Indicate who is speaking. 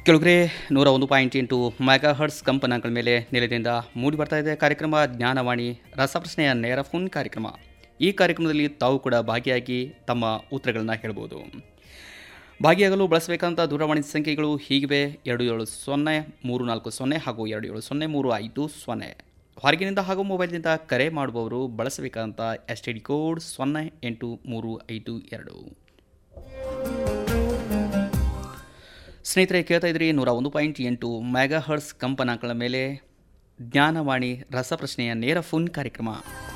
Speaker 1: ಕೆಲವರೇ ನೂರ ಒಂದು ಪಾಯಿಂಟ್ ಎಂಟು ಮೆಗಾ ಹರ್ಟ್ಸ್ ಕಂಪನಾಂಕಗಳ ಮೇಲೆ ನೆಲೆದಿಂದ ಮೂಡಿ ಬರ್ತಾ ಇದೆ ಕಾರ್ಯಕ್ರಮ ಜ್ಞಾನವಾಣಿ ರಸಪ್ರಶ್ನೆಯ ನೇರ ಫೋನ್ ಕಾರ್ಯಕ್ರಮ ಈ ಕಾರ್ಯಕ್ರಮದಲ್ಲಿ ತಾವು ಕೂಡ ಭಾಗಿಯಾಗಿ ತಮ್ಮ ಉತ್ತರಗಳನ್ನು ಹೇಳ್ಬೋದು ಭಾಗಿಯಾಗಲು ಬಳಸಬೇಕಂತ ದೂರವಾಣಿ ಸಂಖ್ಯೆಗಳು ಹೀಗಿವೆ ಎರಡು ಏಳು ಸೊನ್ನೆ ಮೂರು ನಾಲ್ಕು ಸೊನ್ನೆ ಹಾಗೂ ಎರಡು ಏಳು ಸೊನ್ನೆ ಮೂರು ಐದು ಸೊನ್ನೆ ಹೊರಗಿನಿಂದ ಹಾಗೂ ಮೊಬೈಲ್ನಿಂದ ಕರೆ ಮಾಡುವವರು ಬಳಸಬೇಕಂತ ಎಸ್ ಟಿ ಡಿ ಕೋಡ್ ಸೊನ್ನೆ ಎಂಟು ಮೂರು ಐದು ಎರಡು ಸ್ನೇಹಿತರೆ ಕೇಳ್ತಾ ಇದ್ರಿ ನೂರ ಒಂದು ಪಾಯಿಂಟ್ ಎಂಟು ಮೆಗಾ ಹರ್ಟ್ಸ್ ಕಂಪನಾಂಕಗಳ ಮೇಲೆ ಜ್ಞಾನವಾಣಿ ರಸಪ್ರಶ್ನೆಯ ನೇರ ಫೋನ್ ಕಾರ್ಯಕ್ರಮ